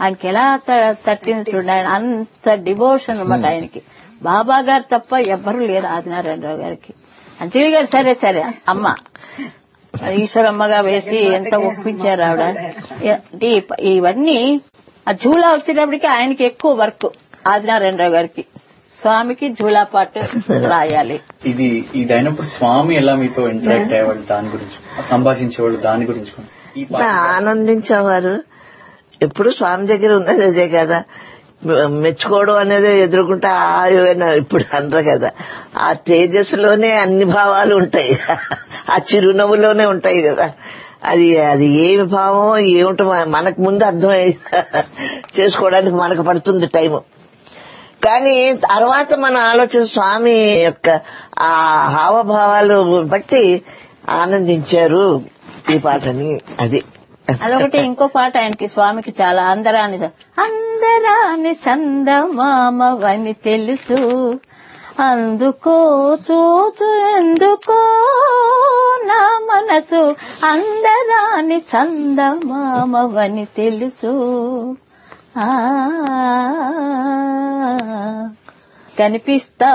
ఆయనకి ఎలా త- తట్టింది చూడండి ఆయన అంత డివోషన్ అన్నమాట ఆయనకి బాబా గారు తప్ప ఎవ్వరూ లేరు ఆదినారాయణరావు గారికి అంజలి గారు సరే సరే అమ్మ ఈశ్వరమ్మగా వేసి ఎంత ఒప్పించారు ఆవిడ అంటే ఈ- ఇవన్నీ ఆ జూలా వచ్చేటప్పటికి ఆయనకి ఎక్కువ వర్క్ ఆదినారాయణరావు గారికి స్వామికి జూలా పాట రాయాలి ఇది ఇది అయినప్పుడు స్వామి ఎలా మీతో ఇంటరాక్ట్ అయ్యేవాళ్ళు దాని గురించి సంభాషించేవాళ్ళు దాని గురించి కొంచెం. ఈ పాట ఆనందించేవారు ఎప్పుడు స్వామి దగ్గర ఉన్నది అదే కదా మెచ్చుకోవడం అనేది ఎదుర్కొంటే ఆ ఏమైనా ఇప్పుడు అనరు కదా ఆ తేజస్సులోనే అన్ని భావాలు ఉంటాయి ఆ చిరునవ్వులోనే ఉంటాయి కదా అది అది ఏమి భావమో ఏమిటో మన- మనకు ముందు అర్థమై చేసుకోవడానికి మనకు పడుతుంది టైము కానీ తర్వాత మన ఆలోచన స్వామి యొక్క ఆ హావభావాలు బట్టి ఆనందించారు ఈ పాటని అది అదొకటి ఇంకో పాట ఆయనకి స్వామికి చాలా అందరాని అందరాని చందమామవని తెలుసు అందుకో చూచు ఎందుకో నా మనసు అందరాని చందమామవని తెలుసు ఆ కనిపిస్తా